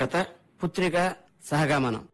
కథ పుత్రిక సహగమనం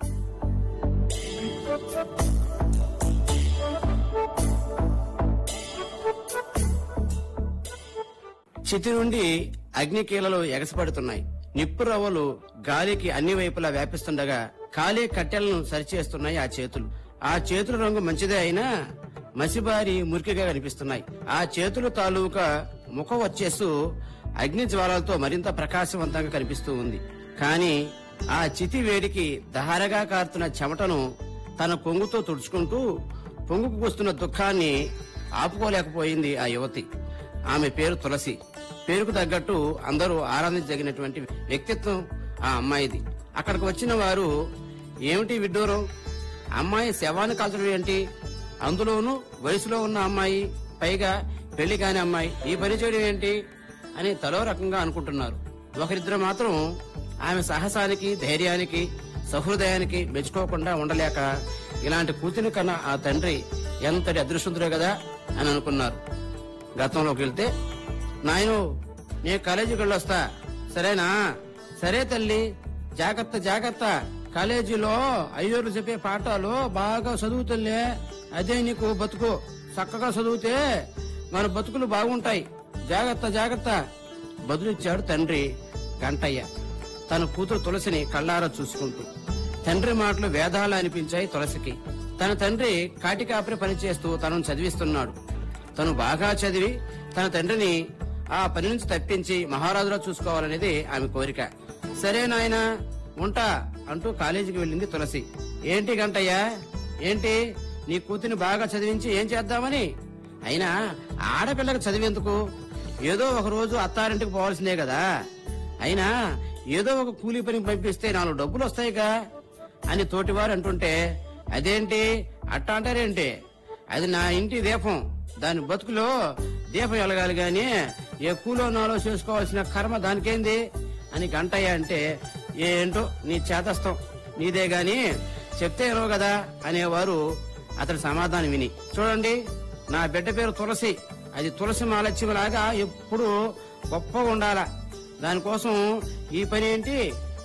చితి నుండి అగ్నికీలలు ఎగసపడుతున్నాయి నిప్పు రవ్వలు గాలికి అన్ని వైపులా వ్యాపిస్తుండగా కాలే కట్టెలను సరిచేస్తున్నాయి ఆ చేతులు ఆ చేతుల రంగు మంచిదే అయినా మసిబారి మురికిగా కనిపిస్తున్నాయి ఆ చేతుల తాలూకా ముఖ వచ్చేసు అగ్ని జ్వాలలతో మరింత ప్రకాశవంతంగా కనిపిస్తూ ఉంది కాని ఆ చితి వేడికి దహారగా కారుతున్న చెమటను తన కొంగుతో తుడుచుకుంటూ పొంగుకు వస్తున్న దుఃఖాన్ని ఆపుకోలేకపోయింది ఆ యువతి ఆమె పేరు తులసి పేరుకు తగ్గట్టు అందరూ ఆరాధించదగినటువంటి వ్యక్తిత్వం ఆ అమ్మాయిది అక్కడికి వచ్చిన వారు ఏమిటి విడ్డూరం అమ్మాయి శవాన్ని కాల్చడం ఏంటి అందులోనూ వయసులో ఉన్న అమ్మాయి పైగా పెళ్లి కాని అమ్మాయి ఈ పని చేయడం ఏంటి అని తలో రకంగా అనుకుంటున్నారు ఒకరిద్దరు మాత్రం ఆమె సాహసానికి ధైర్యానికి సహృదయానికి మెచ్చుకోకుండా ఉండలేక ఇలాంటి కూతుని కన్నా ఆ తండ్రి ఎంతటి అదృష్టంతుడే కదా అని అనుకున్నారు గతంలోకి వెళ్తే నాయను నేను కాలేజీకి వెళ్ళొస్తా సరేనా సరే తల్లి జాగ్రత్త జాగ్రత్త కాలేజీలో అయ్యోరు చెప్పే పాఠాలు బాగా చదువుతుల్లే అదే నీకు బతుకు చక్కగా చదివితే మన బతుకులు బాగుంటాయి జాగ్రత్త జాగ్రత్త బదులిచ్చాడు తండ్రి గంటయ్య తన కూతురు తులసిని కళ్ళారా చూసుకుంటూ తండ్రి మాటలు వేదాలు అనిపించాయి తులసికి తన తండ్రి కాటికాపరి పనిచేస్తూ తనను చదివిస్తున్నాడు తను బాగా చదివి తన తండ్రిని ఆ పని నుంచి తప్పించి మహారాజులా చూసుకోవాలనేది ఆమె కోరిక సరే నాయనా ఉంటా అంటూ కాలేజీకి వెళ్ళింది తులసి ఏంటి గంటయ్యా ఏంటి నీ కూతుని బాగా చదివించి ఏం చేద్దామని అయినా ఆడపిల్లకి చదివేందుకు ఏదో ఒక రోజు అత్తారింటికి పోవాల్సిందే కదా అయినా ఏదో ఒక కూలీ పనికి పంపిస్తే నాలుగు డబ్బులు వస్తాయిగా అని తోటివారు అంటుంటే అదేంటి అట్ట అంటారేంటి అది నా ఇంటి దీపం దాని బతుకులో దీపం వెలగాలి గాని ఏ కూలో నాలో చేసుకోవాల్సిన కర్మ దానికేంది అని గంటయ్య అంటే ఏంటో నీ చేతస్థం నీదే గాని చెప్తే ఏరో కదా అనేవారు అతడి సమాధానం విని చూడండి నా బిడ్డ పేరు తులసి అది తులసి మాలక్ష్మిలాగా ఎప్పుడు గొప్పగా ఉండాలా దానికోసం ఈ పని ఏంటి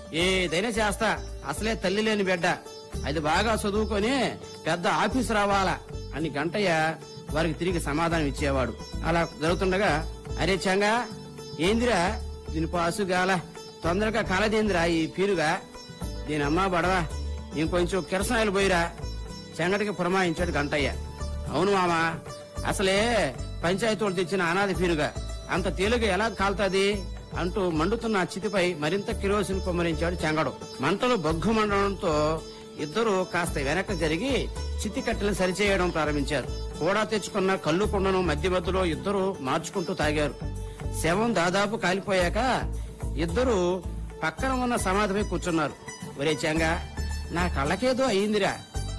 ఏదైనా చేస్తా అసలే తల్లి లేని బిడ్డ అది బాగా చదువుకొని పెద్ద ఆఫీస్ రావాలా అని గంటయ్య వారికి తిరిగి సమాధానం ఇచ్చేవాడు అలా జరుగుతుండగా అరే చంగా ఏందిరా దీని పాసు గాల తొందరగా కాలదేందిరా ఈ పీరుగా దీని అమ్మా బడవా ఇంకొంచెం కిరసనాయలు పోయిరా చెంగటికి పురమాయించాడు గంటయ్య అవును మామా అసలే పంచాయతీలు తెచ్చిన అనాథ పీరుగా అంత తేలిక ఎలా కాల్తాది అంటూ మండుతున్న ఆ చితిపై మరింత కిరోసిన్ కుమ్మరించాడు చెంగడు మంటలు బొగ్గు మండడంతో ఇద్దరు కాస్త వెనక్కి జరిగి చితి కట్టెలను సరిచేయడం ప్రారంభించారు కూడా తెచ్చుకున్న కళ్ళు కుండను మధ్య మధ్యలో ఇద్దరు మార్చుకుంటూ తాగారు శవం దాదాపు కాలిపోయాక ఇద్దరు పక్కన ఉన్న సమాధిపై కూర్చున్నారు ఒరే చెంగా నా కళ్ళకేదో అయిందిరా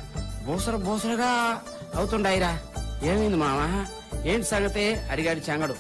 బూసర బూసరగా అవుతుండాయిరా ఏమైంది మావా ఏంటి సంగతి అడిగాడు చెంగడు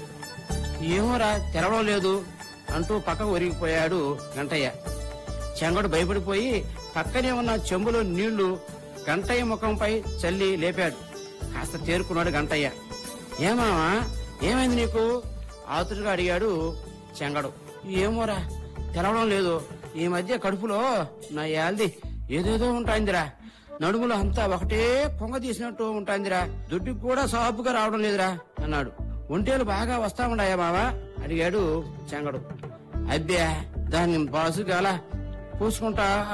ఏమోరా తెరవడం లేదు అంటూ పక్కకు ఒరిగిపోయాడు గంటయ్య చెంగడు భయపడిపోయి పక్కనే ఉన్న చెంబులో నీళ్లు గంటయ్య ముఖంపై చల్లి లేపాడు కాస్త తేరుకున్నాడు గంటయ్య ఏమావా ఏమైంది నీకు ఆతురుగా అడిగాడు చెంగడు ఏమోరా తెరవడం లేదు ఈ మధ్య కడుపులో నా యాల్ది ఏదేదో ఉంటాయిందిరా నడుములో అంతా ఒకటే పొంగ తీసినట్టు ఉంటాయిందిరా దుడ్డుకి కూడా సాపుగా రావడం లేదురా అన్నాడు ఒంటేలు బాగా వస్తా ఉన్నాయా మావా అడిగాడు చెంగడు అబ్బే దాన్ని బాసుగా అలా పూసుకుంటా